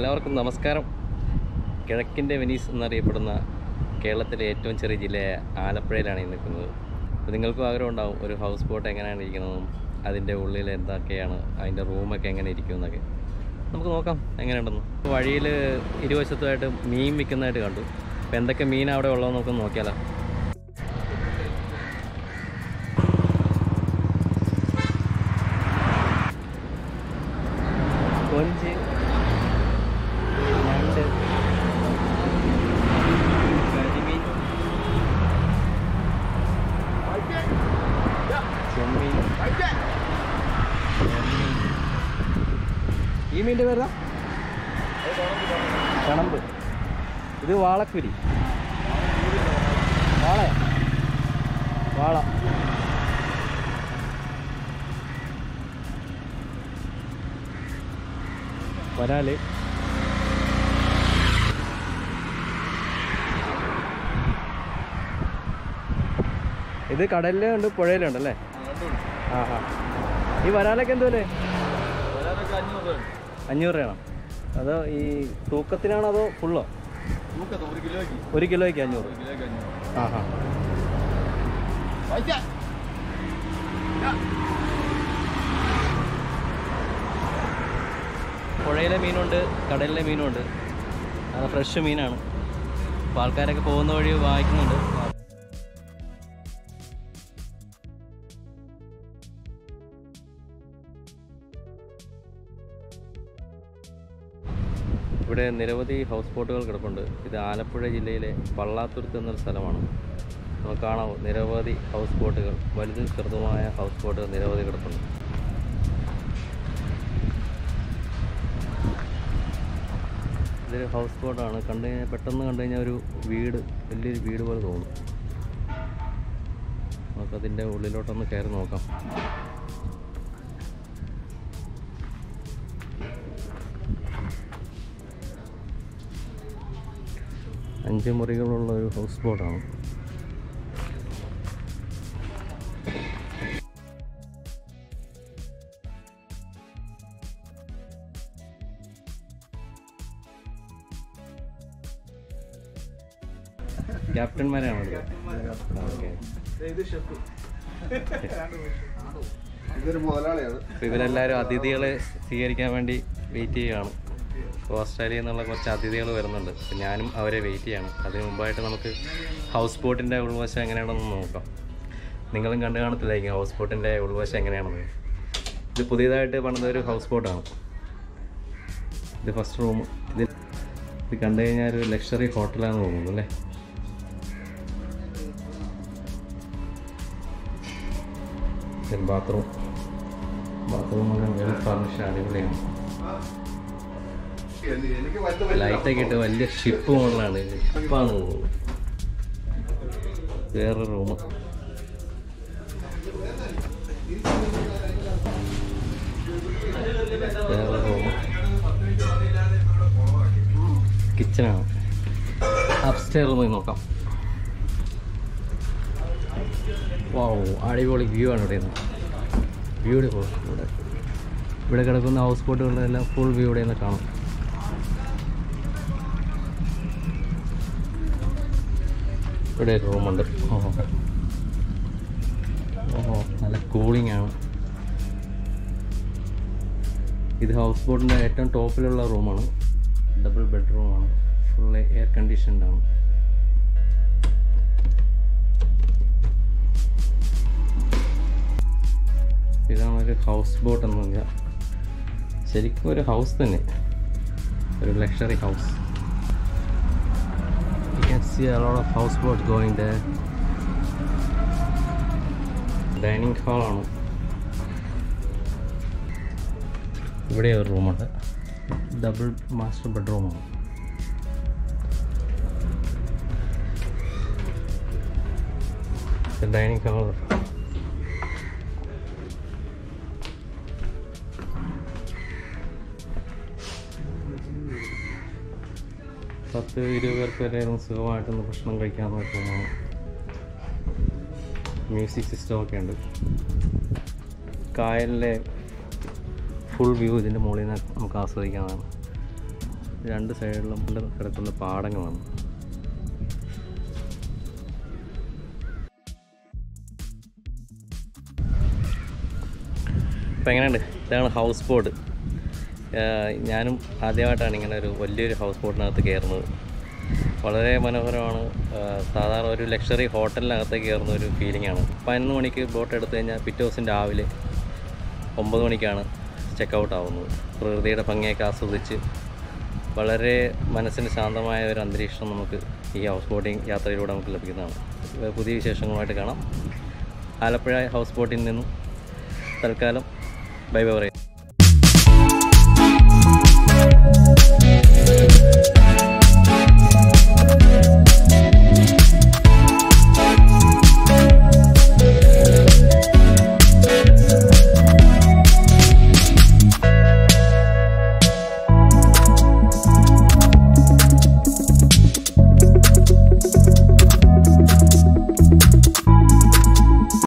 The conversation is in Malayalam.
എല്ലാവർക്കും നമസ്കാരം കിഴക്കിൻ്റെ വെനീസ് എന്നറിയപ്പെടുന്ന കേരളത്തിലെ ഏറ്റവും ചെറിയ ജില്ലയായ ആലപ്പുഴയിലാണ് ഈ നിൽക്കുന്നത് അപ്പോൾ നിങ്ങൾക്കും ആഗ്രഹം ഉണ്ടാവും ഒരു ഹൗസ് ബോട്ട് എങ്ങനെയാണ് ഇരിക്കുന്നതും അതിൻ്റെ ഉള്ളിൽ എന്തൊക്കെയാണ് അതിൻ്റെ റൂമൊക്കെ എങ്ങനെ ഇരിക്കും എന്നൊക്കെ നമുക്ക് നോക്കാം എങ്ങനെയുണ്ടെന്ന് വഴിയിൽ ഇരുവശത്തുമായിട്ട് മീൻ വിൽക്കുന്നതായിട്ട് കണ്ടു അപ്പോൾ എന്തൊക്കെ മീൻ അവിടെ ഉള്ളതെന്ന് നമുക്ക് നോക്കിയാലോ കൊഞ്ച് ഞണ്ട് കരിമീൻ ചെമ്മീൻ ചെമ്മീൻ. ഈ മീൻ്റെ പേരാ കണമ്പ് ഇത് വാളക്കുരി വാള വാള വരാല് ഇത് കടലിലുണ്ട് പുഴയിലുണ്ട് അല്ലേ ആ ആ ഈ വരാലൊക്കെ എന്തോല്ലേ അഞ്ഞൂറ് രൂപയാണോ അതോ ഈ തൂക്കത്തിനാണോ അതോ ഫുള്ളോ ഒരു കിലോയ്ക്ക് ഒരു കിലോയ്ക്ക് അഞ്ഞൂറ് ഒരു കിലോയ്ക്ക് അഞ്ഞൂറ് ആ ആ പുഴയിലെ മീനുണ്ട് കടലിലെ മീനുണ്ട് അത് ഫ്രഷ് മീനാണ് അപ്പോൾ ആൾക്കാരൊക്കെ പോകുന്ന വഴി വാങ്ങിക്കുന്നുണ്ട് ഇവിടെ നിരവധി ഹൗസ് ബോട്ടുകൾ കിടപ്പുണ്ട് ഇത് ആലപ്പുഴ ജില്ലയിലെ പള്ളാത്തുരുത്ത് എന്നൊരു സ്ഥലമാണ് നമുക്ക് കാണാം നിരവധി ഹൗസ് ബോട്ടുകൾ വലുതും ചെറുതുമായ ഹൗസ് ബോട്ടുകൾ നിരവധി കിടപ്പുണ്ട് ഇതൊരു ഹൗസ് ബോട്ടാണ് കണ്ടു കഴിഞ്ഞാൽ പെട്ടെന്ന് കണ്ടു കഴിഞ്ഞാൽ ഒരു വീട് വലിയൊരു വീട് പോലെ തോന്നും നമുക്കതിൻ്റെ ഉള്ളിലോട്ടൊന്ന് കയറി നോക്കാം അഞ്ച് മുറികളുള്ള ഒരു ഹൗസ് ബോട്ടാണ് ക്യാപ്റ്റന്മാരാണ് ഓക്കെ ഇതൊരു മുതലാളിയാണ് അപ്പോൾ ഇവരെല്ലാവരും അതിഥികളെ സ്വീകരിക്കാൻ വേണ്ടി വെയിറ്റ് ചെയ്യുകയാണ് അപ്പോൾ ഓസ്ട്രേലിയയിൽ നിന്നുള്ള കുറച്ച് അതിഥികൾ വരുന്നുണ്ട് അപ്പോൾ ഞാനും അവരെ വെയിറ്റ് ചെയ്യണം അതിന് മുമ്പായിട്ട് നമുക്ക് ഹൗസ് ബോട്ടിൻ്റെ ഉൾവശം എങ്ങനെയാണെന്ന് നോക്കാം നിങ്ങളും കണ്ടു കാണത്തില്ലായിരിക്കും ഹൗസ് ബോട്ടിൻ്റെ ഉൾവശം എങ്ങനെയാണെന്ന് ഇത് പുതിയതായിട്ട് പണിത ഒരു ഹൗസ് ബോട്ടാണ് ഇത് ഫസ്റ്റ് റൂം ഇത് ഇത് കണ്ടു കഴിഞ്ഞാൽ ഒരു ലക്ഷറി ഹോട്ടലാണെന്ന് തോന്നുന്നു അല്ലേ ബാത്റൂം ബാത്റൂമൊക്കെ വെൽ ഫർണിഷ് അടിപൊളിയാണ് എനിക്ക് വലുത് ലൈറ്റൊക്കെ ഇട്ട് വലിയ ഷിപ്പ് മോഡലാണ് ഷിപ്പാണ് തോന്നുന്നു വേറെ റൂം വേറെ റൂം കിച്ചണാണ് അപ്സ്റ്റെയർ പോയി നോക്കാം വാവ് അടിപൊളി വ്യൂ ആണ് ഇവിടെ നിന്ന് ബ്യൂട്ടിഫുൾ ഇവിടെ ഇവിടെ കിടക്കുന്ന ഹൗസ് ബോട്ടുകളിലെല്ലാം ഫുൾ വ്യൂ ഇവിടെ നിന്ന് കാണാം ഇവിടെ ഒരു റൂമുണ്ട് ഓഹോ ഓഹോ നല്ല കൂളിംഗ് ആണ് ഇത് ഹൗസ് ബോട്ടിൻ്റെ ഏറ്റവും ടോപ്പിലുള്ള റൂമാണ് ഡബിൾ ബെഡ്റൂമാണ് ഫുൾ എയർ കണ്ടീഷൻഡ് ആണ് ഇതാണ് ഒരു ഹൗസ് ബോട്ട് എന്ന് പറഞ്ഞാൽ ശരിക്കും ഒരു ഹൗസ് തന്നെ ഒരു luxury house you can see a lot of houseboats going there dining ഹാളാണ് ഇവിടെ ഒരു റൂമുണ്ട് ഡബിൾ മാസ്റ്റർ ബെഡ്റൂമാണ് ഡൈനിങ് ഹാൾ പത്ത് ഇരുപത് പേർക്ക് വരെ ഇരുന്ന് സുഖമായിട്ടൊന്ന് ഭക്ഷണം കഴിക്കാവുന്ന റൂമാണ് മ്യൂസിക് സിസ്റ്റം ഒക്കെ ഉണ്ട് കായലിലെ ഫുൾ വ്യൂ ഇതിൻ്റെ മുകളിൽ നിന്ന് നമുക്ക് ആസ്വദിക്കാവുന്നതാണ് രണ്ട് സൈഡിലും കിടക്കുന്ന പാടങ്ങളാണ് അപ്പോൾ എങ്ങനെയുണ്ട് ഇതാണ് ഹൗസ് ബോട്ട് ഞാനും ആദ്യമായിട്ടാണ് ഇങ്ങനെ ഒരു വലിയൊരു ഹൗസ് ബോട്ടിനകത്ത് കയറുന്നത് വളരെ മനോഹരമാണ് ആ, സാധാരണ ഒരു ലക്ഷറി ഹോട്ടലിനകത്തേക്ക് കയറുന്ന ഒരു ഫീലിംഗ് ആണ് പതിനൊന്ന് മണിക്ക് ബോട്ട് എടുത്തു കഴിഞ്ഞാൽ പിറ്റേ ദിവസം രാവിലെ ഒമ്പത് മണിക്കാണ് ചെക്ക് ഔട്ട് ആവുന്നത് പ്രകൃതിയുടെ ഭംഗിയൊക്കെ ആസ്വദിച്ച് വളരെ മനസ്സിന് ശാന്തമായ ഒരു അന്തരീക്ഷം നമുക്ക് ഈ ഹൗസ് ബോട്ടിംഗ് യാത്രയിലൂടെ നമുക്ക് ലഭിക്കുന്നതാണ് ഏ, പുതിയ വിശേഷങ്ങളുമായിട്ട് കാണാം ആലപ്പുഴ ഹൗസ് ബോട്ടിൽ നിന്നും തൽക്കാലം ബൈ ബൈ പറയുന്നു